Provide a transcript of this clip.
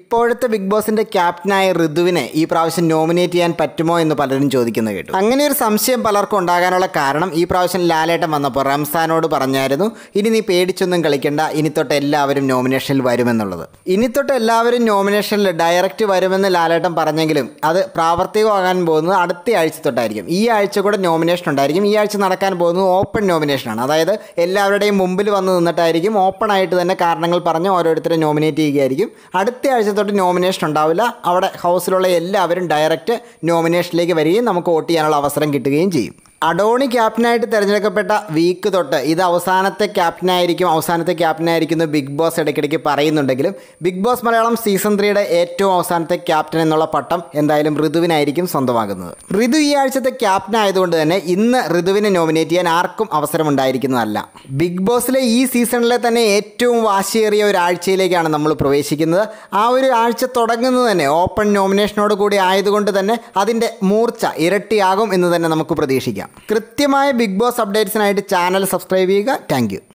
ഇപ്പോഴത്തെ ബിഗ് ബോസിന്റെ ക്യാപ്റ്റനായ ഋതുവിനെ ഈ പ്രാവശ്യം നോമിനേറ്റ് ചെയ്യാൻ പറ്റുമോ എന്ന് പലരും ചോദിക്കുന്നത് കേട്ടു അങ്ങനെ ഒരു സംശയം പലർക്കും ഉണ്ടാകാനുള്ള കാരണം ഈ പ്രാവശ്യം ലാലേട്ടൻ വന്നപ്പോൾ റംസാനോട് പറഞ്ഞായിരുന്നു ഇനി നീ പേടിച്ചൊന്നും കളിക്കണ്ട ഇനി തൊട്ട് എല്ലാവരും നോമിനേഷനിൽ വരുമെന്നുള്ളത് ഇനി തൊട്ട് എല്ലാവരും നോമിനേഷനിൽ ഡയറക്റ്റ് വരുമെന്ന് ലാലേട്ടൻ പറഞ്ഞെങ്കിലും അത് പ്രാവർത്തികമാകാൻ പോകുന്നത് അടുത്ത ആഴ്ച തൊട്ടായിരിക്കും ഈ ആഴ്ച കൂടെ നോമിനേഷൻ ഉണ്ടായിരിക്കും ഈ ആഴ്ച നടക്കാൻ പോകുന്നത് ഓപ്പൺ നോമിനേഷനാണ് അതായത് എല്ലാവരുടെയും മുമ്പിൽ വന്ന് നിന്നിട്ടായിരിക്കും ഓപ്പൺ ആയിട്ട് തന്നെ കാരണങ്ങൾ പറഞ്ഞ് ഓരോരുത്തരെ നോമിനേറ്റ് ചെയ്യുകയായിരിക്കും അടുത്ത ആഴ്ച തൊട്ട് നോമിനേഷൻ ഉണ്ടാവില്ല അവിടെ ഹൗസിലുള്ള എല്ലാവരും ഡയറക്റ്റ് നോമിനേഷനിലേക്ക് വരികയും നമുക്ക് വോട്ട് ചെയ്യാനുള്ള അവസരം കിട്ടുകയും ചെയ്യും അഡോണി ക്യാപ്റ്റനായിട്ട് തിരഞ്ഞെടുക്കപ്പെട്ട വീക്ക് തൊട്ട് ഇത് അവസാനത്തെ ക്യാപ്റ്റനായിരിക്കും അവസാനത്തെ ക്യാപ്റ്റനായിരിക്കും എന്ന് ബിഗ് ബോസ് ഇടയ്ക്കിടയ്ക്ക് പറയുന്നുണ്ടെങ്കിലും ബിഗ് ബോസ് മലയാളം സീസൺ ത്രീയുടെ ഏറ്റവും അവസാനത്തെ ക്യാപ്റ്റൻ എന്നുള്ള പട്ടം എന്തായാലും ഋതുവിനായിരിക്കും സ്വന്തമാകുന്നത് ഋതു ഈ ആഴ്ചത്തെ ക്യാപ്റ്റൻ ആയതുകൊണ്ട് തന്നെ ഇന്ന് ഋതുവിനെ നോമിനേറ്റ് ചെയ്യാൻ ആർക്കും അവസരം ഉണ്ടായിരിക്കുന്നതല്ല ബിഗ് ബോസിലെ ഈ സീസണിലെ തന്നെ ഏറ്റവും വാശിയേറിയ ഒരു ആഴ്ചയിലേക്കാണ് നമ്മൾ പ്രവേശിക്കുന്നത് ആ ഒരു ആഴ്ച തുടങ്ങുന്നത് തന്നെ ഓപ്പൺ നോമിനേഷനോട് കൂടി ആയതുകൊണ്ട് തന്നെ അതിൻ്റെ മൂർച്ച ഇരട്ടിയാകും എന്ന് തന്നെ നമുക്ക് പ്രതീക്ഷിക്കാം കൃത്യമായ ബിഗ് ബോസ് അപ്ഡേറ്റ്സിനായിട്ട് ചാനൽ സബ്സ്ക്രൈബ് ചെയ്യുക താങ്ക്